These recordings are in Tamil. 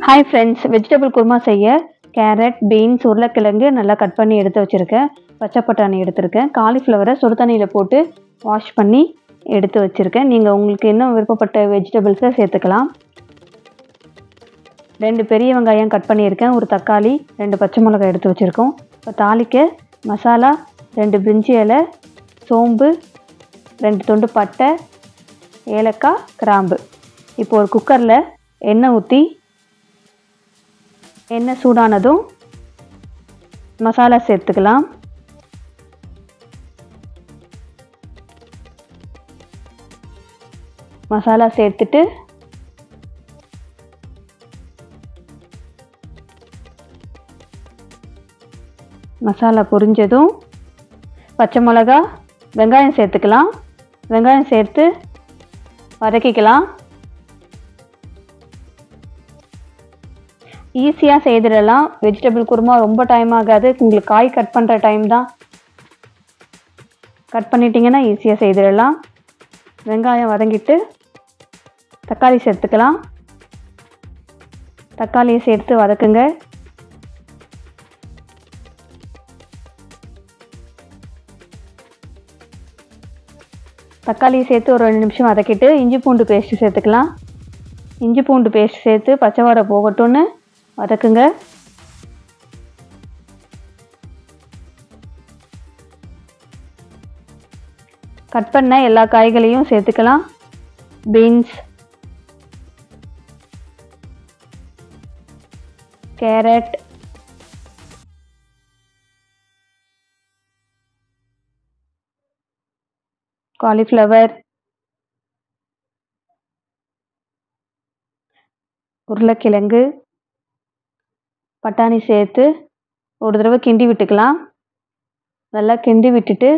ஹாய் ஃப்ரெண்ட்ஸ் வெஜிடபிள் குருமா செய்ய கேரட் பீன்ஸ் உருளைக்கிழங்கு நல்லா கட் பண்ணி எடுத்து வச்சுருக்கேன் பச்சை பட்டாணி எடுத்திருக்கேன் காலிஃப்ளவரை சுடு தண்ணியில் போட்டு வாஷ் பண்ணி எடுத்து வச்சுருக்கேன் நீங்கள் உங்களுக்கு இன்னும் விருப்பப்பட்ட வெஜிடபிள்ஸை சேர்த்துக்கலாம் ரெண்டு பெரிய வெங்காயம் கட் பண்ணியிருக்கேன் ஒரு தக்காளி ரெண்டு பச்சை மிளகாய் எடுத்து வச்சுருக்கோம் இப்போ தாளிக்க மசாலா ரெண்டு பிரிஞ்சி இலை சோம்பு ரெண்டு துண்டு பட்டை ஏலக்காய் கிராம்பு இப்போ ஒரு குக்கரில் எண்ணெய் ஊற்றி எண்ணெய் சூடானதும் மசாலா சேர்த்துக்கலாம் மசாலா சேர்த்துட்டு மசாலா பொரிஞ்சதும் பச்சை மிளகா வெங்காயம் சேர்த்துக்கலாம் வெங்காயம் சேர்த்து வதக்கிக்கலாம் ஈஸியாக செய்திடலாம் வெஜிடபிள் குருமா ரொம்ப டைம் ஆகாது உங்களுக்கு காய் கட் பண்ணுற டைம் தான் கட் பண்ணிட்டீங்கன்னா ஈஸியாக செய்திடலாம் வெங்காயம் வதங்கிட்டு தக்காளி சேர்த்துக்கலாம் தக்காளியை சேர்த்து வதக்குங்க தக்காளியை சேர்த்து ஒரு ரெண்டு நிமிஷம் வதக்கிட்டு இஞ்சி பூண்டு பேஸ்ட்டு சேர்த்துக்கலாம் இஞ்சி பூண்டு பேஸ்ட் சேர்த்து பச்சை வாடை போகட்டும்னு வதக்குங்க கட் பண்ண எல்லா காய்களையும் சேர்த்துக்கலாம் பீன்ஸ் கேரட் காலிஃப்ளவர் உருளைக்கிழங்கு பட்டாணி சேர்த்து ஒரு தடவை கிண்டி விட்டுக்கலாம் நல்லா கிண்டி விட்டுட்டு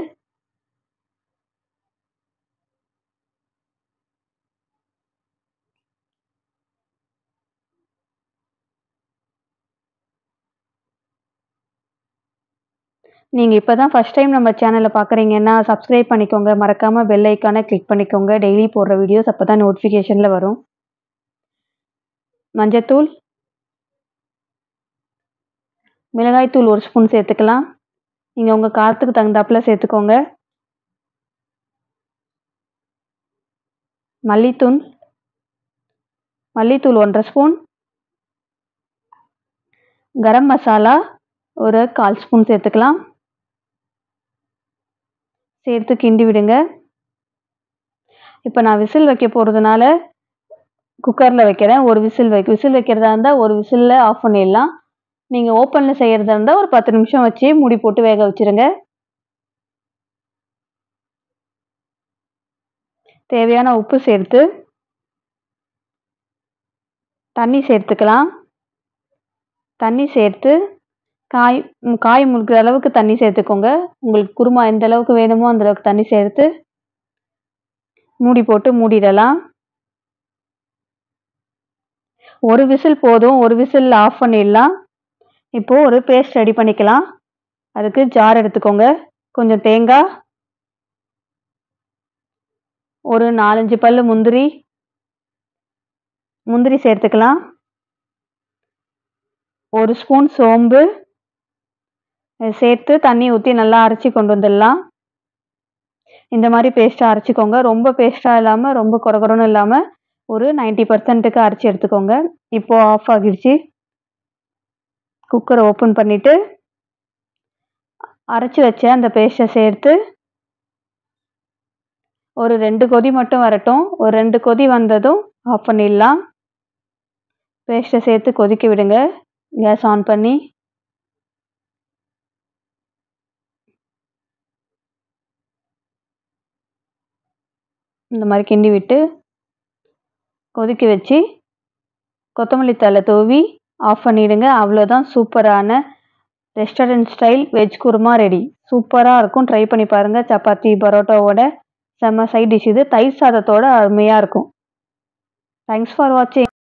நீங்கள் இப்போ தான் ஃபஸ்ட் டைம் நம்ம சேனலை பார்க்குறீங்கன்னா சப்ஸ்கிரைப் பண்ணிக்கோங்க மறக்காமல் பெல் ஐக்கானை கிளிக் பண்ணிக்கோங்க டெய்லி போடுற வீடியோஸ் அப்போ தான் நோட்டிஃபிகேஷனில் வரும் மஞ்சத்தூள் மிளகாய்த்தூள் ஒரு ஸ்பூன் சேர்த்துக்கலாம் நீங்கள் உங்கள் காரத்துக்கு தகுந்தாப்பில் சேர்த்துக்கோங்க மல்லித்தூள் மல்லித்தூள் ஒன்றரை ஸ்பூன் கரம் மசாலா ஒரு கால் ஸ்பூன் சேர்த்துக்கலாம் சேர்த்து கிண்டி விடுங்க இப்போ நான் விசில் வைக்க போகிறதுனால குக்கரில் வைக்கிறேன் ஒரு விசில் வை விசில் வைக்கிறதா இருந்தால் ஒரு விசிலில் ஆஃப் பண்ணிடலாம் நீங்கள் ஓப்பனில் செய்கிறதா இருந்தால் ஒரு பத்து நிமிஷம் வச்சு மூடி போட்டு வேக வச்சுருங்க தேவையான உப்பு சேர்த்து தண்ணி சேர்த்துக்கலாம் தண்ணி சேர்த்து காய் காய் முழுக்கிற அளவுக்கு தண்ணி சேர்த்துக்கோங்க உங்களுக்கு குருமா எந்த அளவுக்கு வேணுமோ அந்த அளவுக்கு தண்ணி சேர்த்து மூடி போட்டு மூடிடலாம் ஒரு விசில் போதும் ஒரு விசில் ஆஃப் பண்ணிடலாம் இப்போது ஒரு பேஸ்ட் ரெடி பண்ணிக்கலாம் அதுக்கு ஜார் எடுத்துக்கோங்க கொஞ்சம் தேங்காய் ஒரு நாலஞ்சு பல் முந்திரி முந்திரி சேர்த்துக்கலாம் ஒரு ஸ்பூன் சோம்பு சேர்த்து தண்ணி ஊற்றி நல்லா அரைச்சி கொண்டு வந்துடலாம் இந்த மாதிரி பேஸ்ட்டாக அரைச்சிக்கோங்க ரொம்ப பேஸ்ட்டாக இல்லாமல் ரொம்ப குறகுறன்னு இல்லாமல் ஒரு நைன்டி பர்சன்ட்டுக்கு அரைச்சி எடுத்துக்கோங்க இப்போது ஆஃப் ஆகிடுச்சு குக்கரை ஓப்பன் பண்ணிவிட்டு அரைச்சி வச்ச அந்த பேஸ்ட்டை சேர்த்து ஒரு ரெண்டு கொதி மட்டும் வரட்டும் ஒரு ரெண்டு கொதி வந்ததும் ஆஃப் பண்ணிடலாம் பேஸ்ட்டை சேர்த்து கொதிக்க விடுங்க கேஸ் ஆன் பண்ணி இந்த மாதிரி கிண்டி விட்டு கொதிக்க வச்சு கொத்தமல்லி தழை தூவி ஆஃப் பண்ணிவிடுங்க அவ்வளோதான் சூப்பரான restaurant style veg kurma ready சூப்பராக இருக்கும் ட்ரை பண்ணி பாருங்கள் சப்பாத்தி பரோட்டாவோட செம்ம சைட் டிஷ் இது தயிர் சாதத்தோட அருமையாக இருக்கும் தேங்க்ஸ் ஃபார் வாட்சிங்